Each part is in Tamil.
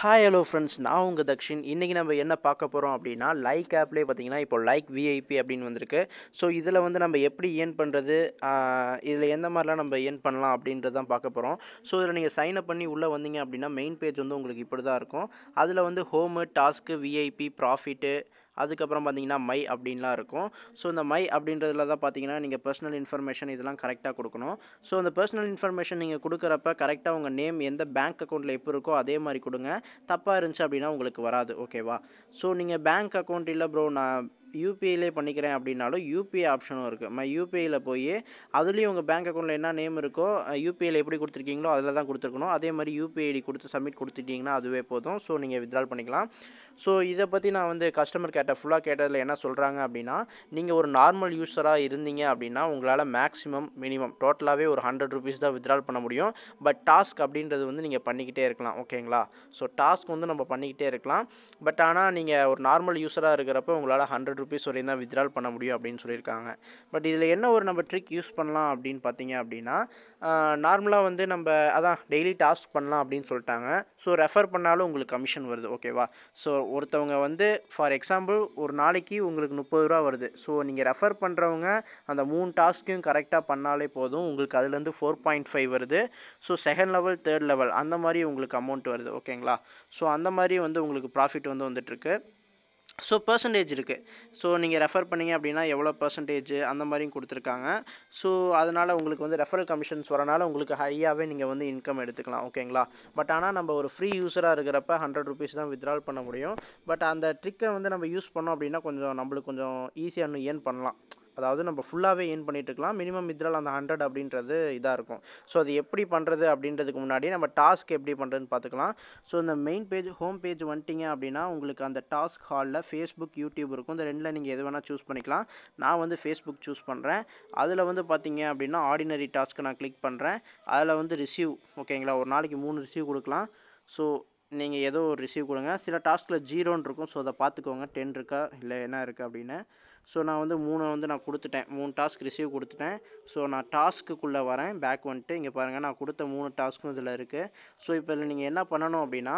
ஹாய் ஹலோ ஃப்ரெண்ட்ஸ் நான் உங்கள் தக்ஷின் இன்றைக்கி நம்ம என்ன பார்க்க போகிறோம் அப்படின்னா லைக் ஆப்லேயே பார்த்தீங்கன்னா இப்போ லைக் விஐபி அப்படின்னு வந்திருக்கு ஸோ இதில் வந்து நம்ம எப்படி ஏர்ன் பண்ணுறது இதில் எந்த மாதிரிலாம் நம்ம ஏர்ன் பண்ணலாம் அப்படின்றது தான் பார்க்க போகிறோம் ஸோ இதில் நீங்கள் சைன் அப் பண்ணி உள்ளே வந்தீங்க அப்படின்னா மெயின் பேஜ் வந்து உங்களுக்கு இப்படி தான் இருக்கும் அதில் வந்து ஹோமு டாஸ்க்கு விஐபி ப்ராஃபிட்டு அதுக்கப்புறம் பார்த்தீங்கன்னா மை அப்படின்லாம் இருக்கும் ஸோ இந்த மை அப்படின்றதுல தான் பார்த்தீங்கன்னா நீங்கள் பர்சனல் இன்ஃபர்மேஷன் இதெல்லாம் கரெக்டாக கொடுக்கணும் ஸோ அந்த பர்சனல் இன்ஃபர்மேஷன் நீங்கள் கொடுக்குறப்ப கரெக்டாக உங்கள் நேம் எந்த பேங்க் அக்கௌண்ட்டில் எப்போ இருக்கோ அதே மாதிரி கொடுங்க தப்பாக இருந்துச்சு அப்படின்னா உங்களுக்கு வராது ஓகேவா ஸோ நீங்கள் பேங்க் அக்கௌண்ட் இல்லை ப்ரோ நான் யூபிஐலே பண்ணிக்கிறேன் அப்படின்னாலும் யூபிஐ ஆப்ஷனும் இருக்குது மை யூபிஐயில் போய் அதுலேயும் உங்கள் பேங்க் அக்கௌண்ட்டில் என்ன நேம் இருக்கோ யூபிஐயில் எப்படி கொடுத்துருக்கீங்களோ அதில் தான் கொடுத்துருக்கணும் அதே மாதிரி யூபிஐ ஐடி கொடுத்து சப்மிட் கொடுத்துட்டிங்கன்னா அதுவே போதும் ஸோ நீங்கள் வித்ட்ரால் பண்ணிக்கலாம் ஸோ இதை பற்றி நான் வந்து கஸ்டமர் கேட்ட ஃபுல்லாக கேட்டதில் என்ன சொல்கிறாங்க அப்படின்னா நீங்கள் ஒரு நார்மல் யூஸராக இருந்தீங்க அப்படின்னா உங்களால் மேக்ஸிமம் மினிமம் டோட்டலாகவே ஒரு ஹண்ட்ரட் ருபீஸ் தான் வித்ட்ரால் பண்ண முடியும் பட் டாஸ்க் அப்படின்றது வந்து நீங்கள் பண்ணிக்கிட்டே இருக்கலாம் ஓகேங்களா ஸோ டாஸ்க் வந்து நம்ம பண்ணிக்கிட்டே இருக்கலாம் பட் ஆனால் நீங்கள் ஒரு நார்மல் யூஸராக இருக்கிறப்ப உங்களால் ஹண்ட்ரட் ருபீஸ் வரையும் தான் வித்ட்ரால் பண்ண முடியும் அப்படின்னு சொல்லியிருக்காங்க பட் இதில் என்ன ஒரு நம்ம ட்ரிக் யூஸ் பண்ணலாம் அப்படின்னு பார்த்தீங்க அப்படின்னா நார்மலாக வந்து நம்ம அதான் டெய்லி டாஸ்க் பண்ணலாம் அப்படின்னு சொல்லிட்டாங்க ஸோ ரெஃபர் பண்ணாலும் உங்களுக்கு கமிஷன் வருது ஓகேவா ஸோ ஒருத்தவங்க வந்து ஃபார் எக்ஸாம்பிள் ஒரு நாளைக்கு உங்களுக்கு முப்பது ரூபா வருது ஸோ நீங்கள் ரெஃபர் பண்ணுறவங்க அந்த மூணு டாஸ்க்கையும் கரெக்டாக பண்ணாலே போதும் உங்களுக்கு அதுலேருந்து ஃபோர் பாயிண்ட் ஃபைவ் வருது so second level third level அந்த மாதிரி உங்களுக்கு அமௌண்ட் வருது ஓகேங்களா ஸோ அந்த மாதிரி வந்து உங்களுக்கு ப்ராஃபிட் வந்து வந்துட்டுருக்கு ஸோ பர்சன்டேஜ் இருக்குது ஸோ நீங்கள் ரெஃபர் பண்ணீங்க அப்படின்னா எவ்வளோ பர்சன்டேஜ் அந்த மாதிரியும் கொடுத்துருக்காங்க ஸோ அதனால் உங்களுக்கு வந்து ரெஃபரல் கமிஷன்ஸ் வரனால உங்களுக்கு ஹையாகவே நீங்கள் வந்து இன்கம் எடுத்துக்கலாம் ஓகேங்களா பட் ஆனால் நம்ம ஒரு ஃப்ரீ யூஸராக இருக்கிறப்ப ஹண்ட்ரட் ருபீஸ் தான் வித்ட்ரால் பண்ண முடியும் பட் அந்த ட்ரிக்கை வந்து நம்ம யூஸ் பண்ணோம் அப்படின்னா கொஞ்சம் நம்மளுக்கு கொஞ்சம் ஈஸியாக இன்னும் ஏர்ன் பண்ணலாம் அதாவது நம்ம ஃபுல்லாகவே ஏர்ன் பண்ணிட்டு இருக்கலாம் மினிமம் வித்ட்ரால் அந்த ஹண்ட்ரட் அப்படின்றது இதாக இருக்கும் ஸோ அது எப்படி பண்ணுறது அப்படின்றதுக்கு முன்னாடி நம்ம டாஸ்க் எப்படி பண்ணுறதுன்னு பார்த்துக்கலாம் ஸோ இந்த மெயின் பேஜ் ஹோம் பேஜ் வந்துட்டிங்க அப்படின்னா உங்களுக்கு அந்த டாஸ்க் ஹாலில் ஃபேஸ்புக் யூடியூப் இருக்கும் இந்த ரெண்டில் நீங்கள் எது வேணால் சூஸ் பண்ணிக்கலாம் நான் வந்து ஃபேஸ்புக் சூஸ் பண்ணுறேன் அதில் வந்து பார்த்தீங்க அப்படின்னா ஆர்டினரி டாஸ்க்கு நான் கிளிக் பண்ணுறேன் அதில் வந்து ரிசீவ் ஓகேங்களா ஒரு நாளைக்கு மூணு ரிசீவ் கொடுக்கலாம் ஸோ நீங்கள் ஏதோ ஒரு ரிசீவ் கொடுங்க சில டாஸ்கில் ஜீரோன்னு இருக்கும் ஸோ அதை பார்த்துக்கோங்க டென் இருக்கா இல்லை என்ன இருக்குது அப்படின்னு ஸோ நான் வந்து மூணு வந்து நான் கொடுத்துட்டேன் மூணு டாஸ்க் ரிசீவ் கொடுத்துட்டேன் ஸோ நான் டாஸ்க்குள்ளே வரேன் பேக் வந்துட்டு இங்கே பாருங்கள் நான் கொடுத்த மூணு டாஸ்க்கும் இதில் இருக்குது ஸோ இப்போ இதில் நீங்கள் என்ன பண்ணணும் அப்படின்னா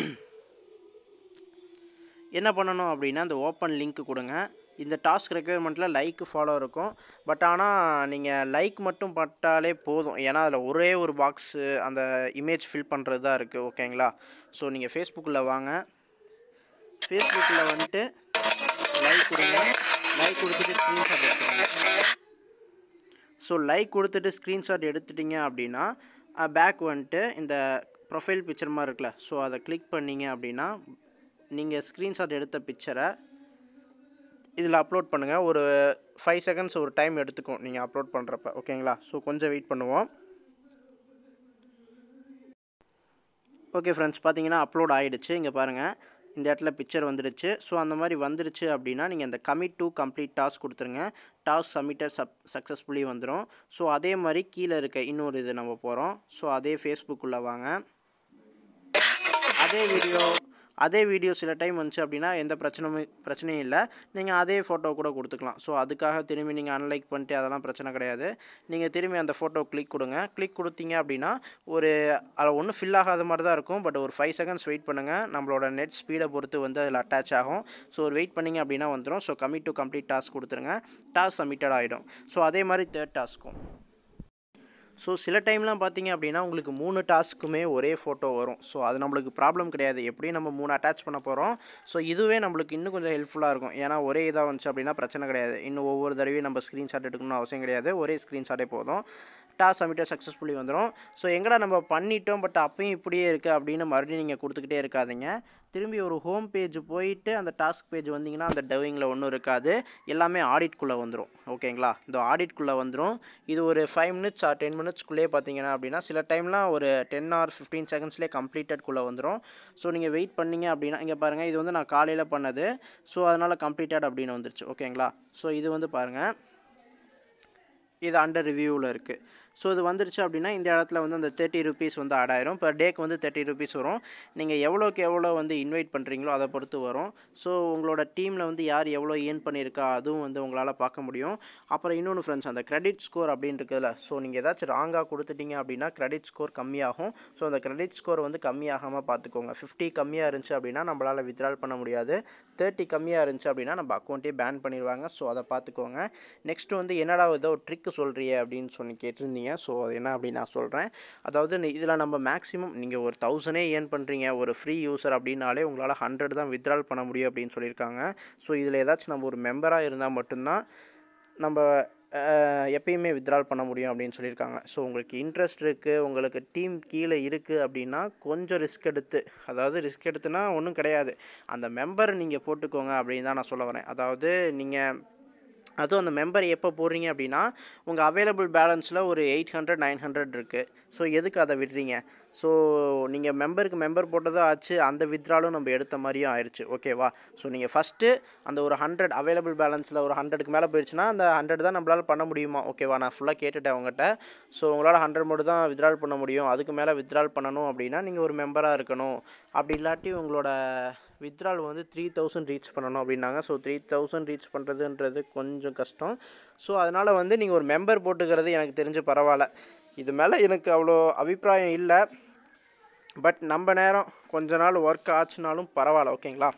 என்ன பண்ணணும் அப்படின்னா இந்த ஓப்பன் லிங்க் கொடுங்க இந்த டாஸ்க் ரெக்குயர்மெண்ட்டில் லைக் ஃபாலோ இருக்கும் பட் ஆனால் நீங்கள் லைக் மட்டும் பட்டாலே போதும் ஏன்னா அதில் ஒரே ஒரு பாக்ஸு அந்த இமேஜ் ஃபில் பண்ணுறது தான் இருக்குது ஓகேங்களா ஸோ நீங்கள் ஃபேஸ்புக்கில் வாங்க ஃபேஸ்புக்கில் வந்துட்டு லைக் கொடுங்க லைக் கொடுத்துட்டு ஸ்க்ரீன்ஷாட் எடுத்துக்கோங்க ஸோ லைக் கொடுத்துட்டு ஸ்க்ரீன்ஷாட் எடுத்துட்டிங்க அப்படின்னா பேக் வந்துட்டு இந்த ப்ரொஃபைல் பிக்சர் மாதிரி இருக்குல்ல ஸோ அதை கிளிக் பண்ணிங்க அப்படின்னா நீங்கள் ஸ்க்ரீன்ஷாட் எடுத்த பிக்சரை இதில் அப்லோட் பண்ணுங்கள் ஒரு ஃபைவ் செகண்ட்ஸ் ஒரு டைம் எடுத்துக்கும் நீங்கள் அப்லோட் பண்ணுறப்ப ஓகேங்களா ஸோ கொஞ்சம் வெயிட் பண்ணுவோம் ஓகே ஃப்ரெண்ட்ஸ் பார்த்தீங்கன்னா அப்லோட் ஆகிடுச்சு இங்கே பாருங்கள் இந்த இடத்துல பிக்சர் வந்துடுச்சு ஸோ அந்த மாதிரி வந்துடுச்சு அப்படின்னா நீங்கள் இந்த கமிட் டு கம்ப்ளீட் டாஸ்க் கொடுத்துருங்க டாஸ்க் சப்மிட்டட் சப் சக்ஸஸ்ஃபுல்லி வந்துடும் ஸோ அதே மாதிரி கீழே இருக்க இன்னொரு இது நம்ம போகிறோம் ஸோ அதே ஃபேஸ்புக்குள்ளே வாங்க அதே வீடியோ அதே வீடியோ சில டைம் வந்துச்சு அப்படின்னா எந்த பிரச்சனையும் பிரச்சனையும் இல்லை நீங்கள் அதே ஃபோட்டோ கூட கொடுத்துக்கலாம் ஸோ அதுக்காக திரும்பி நீங்கள் அன்லைக் பண்ணிட்டு அதெல்லாம் பிரச்சனை கிடையாது நீங்கள் திரும்பி அந்த ஃபோட்டோ கிளிக் கொடுங்க கிளிக் கொடுத்தீங்க அப்படின்னா ஒரு அதில் ஒன்றும் ஃபில் ஆகாத மாதிரி தான் இருக்கும் பட் ஒரு ஃபைவ் செகண்ட்ஸ் வெயிட் பண்ணுங்கள் நம்மளோட நெட் ஸ்பீடை பொறுத்து வந்து அதில் அட்டாச் ஆகும் ஸோ ஒரு வெயிட் பண்ணிங்க அப்படின்னா வந்துடும் so commit to complete task கொடுத்துருங்க டாஸ்க் சப்மிட்டட் ஆகிடும் ஸோ அதே மாதிரி தேர்ட் டாஸ்க்கும் ஸோ சில டைம்லாம் பார்த்தீங்க அப்படின்னா உங்களுக்கு மூணு டாஸ்க்குமே ஒரே ஃபோட்டோ வரும் ஸோ அது நம்மளுக்கு ப்ராப்ளம் கிடையாது எப்படியும் நம்ம மூணு அட்டாச் பண்ண போகிறோம் ஸோ இதுவே நம்மளுக்கு இன்னும் கொஞ்சம் ஹெல்ப்ஃபுல்லாக இருக்கும் ஏன்னா ஒரே இதாக வந்துச்சு அப்படின்னா பிரச்சனை கிடையாது இன்னும் ஒவ்வொரு தடவையும் நம்ம ஸ்க்ரீன்ஷாட் எடுக்கணும்னு அவசியம் கிடையாது ஒரே ஸ்க்ரீன்ஷாட்டே போதும் டாஸ் சப்மிட்டட் சக்ஸஸ்ஃபுல்லி வந்துடும் ஸோ எங்கடா நம்ம பண்ணிட்டோம் பட் அப்பயும் இப்படியே இருக்குது அப்படின்னு மறுபடியும் நீங்கள் கொடுத்துக்கிட்டே இருக்காதிங்க திரும்பி ஒரு ஹோம் பேஜ் போயிட்டு அந்த டாஸ்க் பேஜ் வந்தீங்கன்னா அந்த டவிங்கில் ஒன்றும் இருக்காது எல்லாமே ஆடிட்குள்ளே வந்துடும் ஓகேங்களா இந்த ஆடிட்குள்ளே வந்துடும் இது ஒரு ஃபைவ் மினிட்ஸ் ஆர் டென் மினிட்ஸ்க்குள்ளே பார்த்தீங்கன்னா அப்படின்னா சில டைம்லாம் ஒரு டென் ஆர் ஃபிஃப்டீன் செகண்ட்ஸ்லேயே கம்ப்ளீட்டட்குள்ளே வந்துடும் ஸோ நீங்கள் வெயிட் பண்ணீங்க அப்படின்னா இங்கே பாருங்கள் இது வந்து நான் காலையில் பண்ணது ஸோ அதனால் கம்ப்ளீட்டட் அப்படின்னு வந்துருச்சு ஓகேங்களா ஸோ இது வந்து பாருங்கள் இது அண்டர் ரிவ்யூவில் இருக்குது ஸோ இது வந்துருச்சு அப்படின்னா இந்த இடத்துல வந்து அந்த தேர்ட்டி ருபீஸ் வந்து ஆட் ஆயிரும் per டேக்கு வந்து தேர்ட்டி ருபீஸ் வரும் நீங்கள் எவ்வளோக்கு எவ்வளோ வந்து இன்வைட் பண்ணுறீங்களோ அதை பொறுத்து வரும் ஸோ உங்களோட டீமில் வந்து யார் எவ்வளோ ஏர்ன் பண்ணியிருக்கா அதுவும் வந்து உங்களால் பார்க்க முடியும் அப்புறம் இன்னொன்று ஃப்ரெண்ட்ஸ் அந்த கிரெடிட் ஸ்கோர் அப்படின்னு இருக்குதுல்ல ஸோ நீங்கள் ஏதாச்சும் ராங்காக கொடுத்துட்டீங்க அப்படின்னா கிரெடிட் ஸ்கோர் கம்மியாகும் ஸோ அந்த கிரெடிட் ஸ்கோர் வந்து கம்மியாகாமல் பார்த்துக்கோங்க ஃபிஃப்டி கம்மியாக இருந்துச்சு அப்படின்னா நம்மளால் வித்ட்ரால் பண்ண முடியாது தேர்ட்டி கம்மியாக இருந்துச்சு அப்படின்னா நம்ம அக்கௌண்ட்டே பேன் பண்ணிடுவாங்க ஸோ அதை பார்த்துக்கோங்க நெக்ஸ்ட் வந்து என்னடா ஏதோ ட்ரிக்கு சொல்கிறியே அப்படின்னு சொல்லி கேட்டிருந்தீங்க ஸோ அது என்ன அப்படின்னு நான் சொல்கிறேன் அதாவது இதில் நம்ம மேக்ஸிமம் நீங்கள் ஒரு தௌசண்டே ஏர்ன் பண்ணுறீங்க ஒரு ஃப்ரீ யூசர் அப்படின்னாலே உங்களால் ஹண்ட்ரட் தான் வித்ட்ரால் பண்ண முடியும் அப்படின்னு சொல்லியிருக்காங்க ஸோ இதில் ஏதாச்சும் நம்ம ஒரு மெம்பராக இருந்தால் மட்டும்தான் நம்ம அஹ், எப்பயுமே வித்ட்ரால் பண்ண முடியும் அப்படின்னு சொல்லியிருக்காங்க ஸோ உங்களுக்கு இன்ட்ரெஸ்ட் இருக்குது உங்களுக்கு டீம் கீழே இருக்குது அப்படின்னா கொஞ்சம் ரிஸ்க் எடுத்து அதாவது ரிஸ்க் எடுத்துனா ஒன்றும் கிடையாது அந்த மெம்பரை நீங்கள் போட்டுக்கோங்க அப்படின்னு தான் நான் சொல்ல வரேன் அதாவது நீங்கள் அதுவும் அந்த மெம்பர் எப்போ போடுறீங்க அப்படின்னா உங்கள் அவைலபிள் பேலன்ஸில் ஒரு எயிட் ஹண்ட்ரட் நைன் ஹண்ட்ரட் இருக்குது ஸோ எதுக்கு அதை விடுறீங்க ஸோ நீங்கள் மெம்பருக்கு மெம்பர் போட்டதும் ஆச்சு அந்த வித்ராலும் நம்ம எடுத்த மாதிரியும் ஆயிடுச்சு ஓகேவா ஸோ நீங்கள் ஃபஸ்ட்டு அந்த ஒரு ஹண்ட்ரட் அவைலபிள் பேலன்ஸில் ஒரு ஹண்ட்ரடுக்கு மேலே போயிடுச்சுன்னா அந்த ஹண்ட்ரட் தான் நம்மளால் பண்ண முடியுமா ஓகேவா நான் ஃபுல்லாக கேட்டுட்டேன் உங்கள்கிட்ட ஸோ உங்களால் ஹண்ட்ரட் மட்டும் தான் வித்ட்ரால் பண்ண முடியும் அதுக்கு மேலே வித்ட்ரால் பண்ணணும் அப்படின்னா நீங்கள் ஒரு மெம்பராக இருக்கணும் அப்படி இல்லாட்டி உங்களோட வித்ட்ரால் வந்து த்ரீ தௌசண்ட் ரீச் பண்ணணும் அப்படின்னாங்க ஸோ த்ரீ தௌசண்ட் ரீச் பண்ணுறதுன்றது கொஞ்சம் கஷ்டம் ஸோ அதனால் வந்து நீங்கள் ஒரு மெம்பர் போட்டுக்கிறது எனக்கு தெரிஞ்சு பரவாயில்ல இது மேலே எனக்கு அவ்வளோ அபிப்பிராயம் இல்லை பட் நம்ம நேரம் கொஞ்ச நாள் ஒர்க் ஆச்சுனாலும் பரவாயில்ல ஓகேங்களா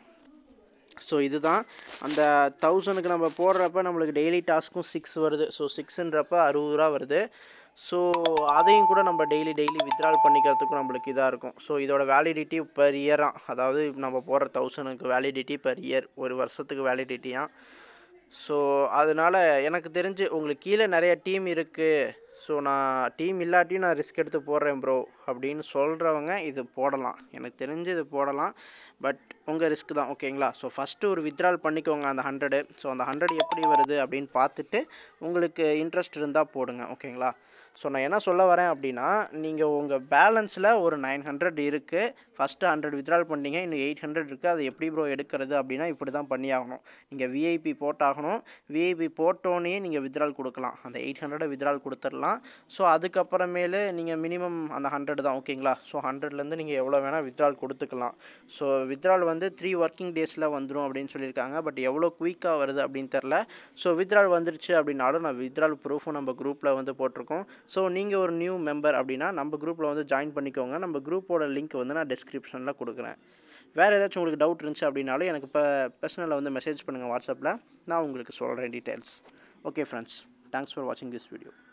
ஸோ இதுதான் அந்த தௌசண்ட்க்கு நம்ம போடுறப்ப நம்மளுக்கு டெய்லி டாஸ்க்கும் சிக்ஸ் வருது ஸோ சிக்ஸுன்றப்ப அறுபது ரூபா வருது ஸோ அதையும் கூட நம்ம டெய்லி டெய்லி வித்ட்ரால் பண்ணிக்கிறதுக்கும் நம்மளுக்கு இதாக இருக்கும் ஸோ இதோட வேலிடிட்டி பர் இயராக அதாவது நம்ம போடுற தௌசண்ட்க்கு வேலிடிட்டி பர் இயர் ஒரு வருஷத்துக்கு வேலிடிட்டியாக ஸோ அதனால் எனக்கு தெரிஞ்சு உங்களுக்கு கீழே நிறைய டீம் இருக்குது ஸோ நான் டீம் இல்லாட்டியும் நான் ரிஸ்க் எடுத்து போடுறேன் ப்ரோ அப்படின்னு சொல்கிறவங்க இது போடலாம் எனக்கு தெரிஞ்சு இது போடலாம் பட் உங்கள் ரிஸ்க் தான் ஓகேங்களா ஸோ ஃபஸ்ட்டு ஒரு வித்ட்ரால் பண்ணிக்கோங்க அந்த ஹண்ட்ரடு ஸோ அந்த ஹண்ட்ரட் எப்படி வருது அப்படின்னு பார்த்துட்டு உங்களுக்கு இன்ட்ரெஸ்ட் இருந்தால் போடுங்க ஓகேங்களா ஸோ நான் என்ன சொல்ல வரேன் அப்படின்னா நீங்கள் உங்கள் பேலன்ஸில் ஒரு நைன் ஹண்ட்ரட் இருக்குது ஃபஸ்ட்டு ஹண்ட்ரட் வித்ட்ரால் பண்ணீங்க இன்னும் எயிட் ஹண்ட்ரட் இருக்குது அது எப்படி ப்ரோ எடுக்கிறது அப்படின்னா இப்படி தான் பண்ணி ஆகணும் நீங்கள் விஐபி போட்டாகணும் விஐபி போட்டோன்னே நீங்கள் வித்ட்ரால் கொடுக்கலாம் அந்த எயிட் ஹண்ட்ரடை வித்ட்ரால் கொடுத்துடலாம் ஸோ அதுக்கப்புறமேலு நீங்கள் மினிமம் அந்த ஹண்ட்ரட் தான் ஓகேங்களா ஸோ ஹண்ட்ரட்லேருந்து நீங்கள் எவ்வளோ வேணால் வித்ட்ரால் கொடுத்துக்கலாம் ஸோ வித்ட்ரால் வந்து த்ரீ ஒர்க்கிங் டேஸில் வந்துடும் அப்படின்னு சொல்லியிருக்காங்க பட் எவ்வளோ குயிக்காக வருது அப்படின்னு தெரில ஸோ வித்ட்ரால் வந்துருச்சு அப்படின்னாலும் நான் வித்ட்ரால் ப்ரூஃபும் நம்ம குரூப்பில் வந்து போட்டிருக்கோம் ஸோ நீங்கள் ஒரு நியூ மெம்பர் அப்படின்னா நம்ம குரூப்பில் வந்து ஜாயின் பண்ணிக்கோங்க நம்ம குரூப்போட லிங்க் வந்து நான் டிஸ்கிரிப்ஷனில் கொடுக்குறேன் வேறு ஏதாச்சும் உங்களுக்கு டவுட் இருந்துச்சு அப்படின்னாலும் எனக்கு இப்போ பர்சனலில் வந்து மெசேஜ் பண்ணுங்கள் வாட்ஸ்அப்பில் நான் உங்களுக்கு சொல்கிறேன் details okay friends thanks for வாட்சிங் திஸ் வீடியோ